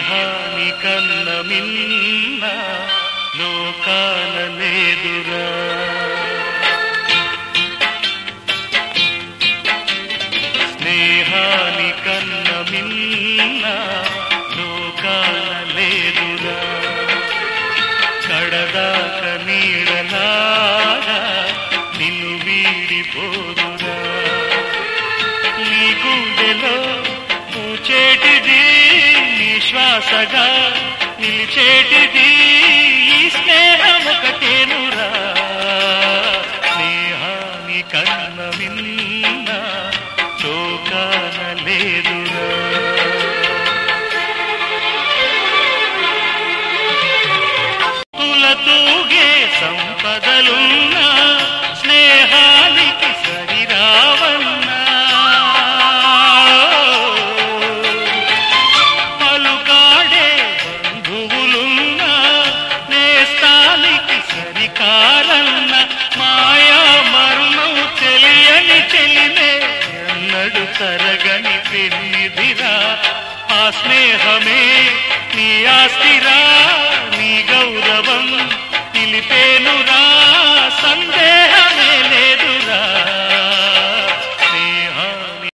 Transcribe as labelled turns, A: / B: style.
A: స్నేహాని కన్న మిన్న లోకాన లేదురా స్నేహాని కన్న మిన్న లోకాన లేదురా కడదాక నీడలాగా నిన్ను వీడిపోదురా నీ గుండెలో పూచేటిది నీ శ్వాసగా నిలిచేటిది ఈ స్నేహం ఒకటేనురా స్నేహాని కన్న మిన్న చోకాన లేదురా తులతూగే సంపదలున్నా స్నేహానికి సరిరావన్నా పలుకాడే బంధువులున్నా నేస్తానికి సరికారన్న మాయా మర్మం తెలియని చెలిమే ఎన్నడు తరగని పెన్నిదిరా ఆ స్నేహమే నీ ఆస్తిరా నీ గౌరవం నిలిపేనురా